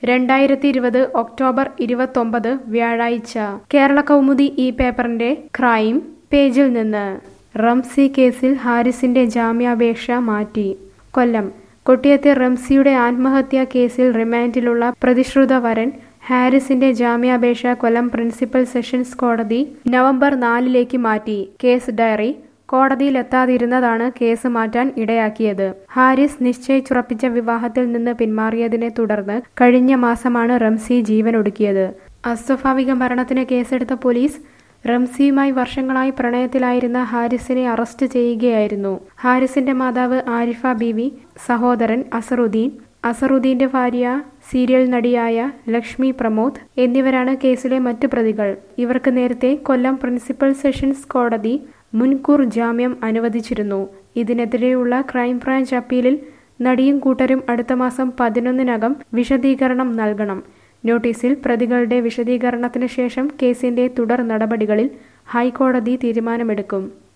രണ്ടായിരത്തി ഇരുപത് ഒക്ടോബർ ഇരുപത്തൊമ്പത് വ്യാഴാഴ്ച കേരള കൗമുദി ഈ പേപ്പറിന്റെ ക്രൈം പേജിൽ നിന്ന് റംസി കേസിൽ ഹാരിസിന്റെ ജാമ്യാപേക്ഷ മാറ്റി കൊല്ലം കൊട്ടിയത്തെ റംസിയുടെ ആത്മഹത്യാ കേസിൽ റിമാൻഡിലുള്ള പ്രതിശ്രുത വരൻ ഹാരിസിന്റെ ജാമ്യാപേക്ഷ കൊല്ലം പ്രിൻസിപ്പൽ സെഷൻസ് കോടതി നവംബർ നാലിലേക്ക് മാറ്റി കേസ് ഡയറി കോടതിയിലെത്താതിരുന്നതാണ് കേസ് മാറ്റാൻ ഇടയാക്കിയത് ഹാരിസ് നിശ്ചയിച്ചുറപ്പിച്ച വിവാഹത്തിൽ നിന്ന് പിന്മാറിയതിനെ തുടർന്ന് കഴിഞ്ഞ മാസമാണ് റംസി ജീവനൊടുക്കിയത് അസ്വാഭാവിക മരണത്തിന് കേസെടുത്ത പോലീസ് റംസിയുമായി വർഷങ്ങളായി പ്രണയത്തിലായിരുന്ന ഹാരിസിനെ അറസ്റ്റ് ചെയ്യുകയായിരുന്നു ഹാരിസിന്റെ മാതാവ് ആരിഫ ബീവി സഹോദരൻ അസറുദ്ദീൻ അസറുദ്ദീന്റെ ഭാര്യ സീരിയൽ നടിയായ ലക്ഷ്മി പ്രമോദ് എന്നിവരാണ് കേസിലെ മറ്റു പ്രതികൾ ഇവർക്ക് നേരത്തെ കൊല്ലം പ്രിൻസിപ്പൽ സെഷൻസ് കോടതി മുൻകൂർ ജാമ്യം അനുവദിച്ചിരുന്നു ഇതിനെതിരെയുള്ള ക്രൈംബ്രാഞ്ച് അപ്പീലിൽ നടിയും കൂട്ടരും അടുത്ത മാസം പതിനൊന്നിനകം വിശദീകരണം നൽകണം നോട്ടീസിൽ പ്രതികളുടെ വിശദീകരണത്തിന് ശേഷം കേസിന്റെ തുടർ നടപടികളിൽ ഹൈക്കോടതി തീരുമാനമെടുക്കും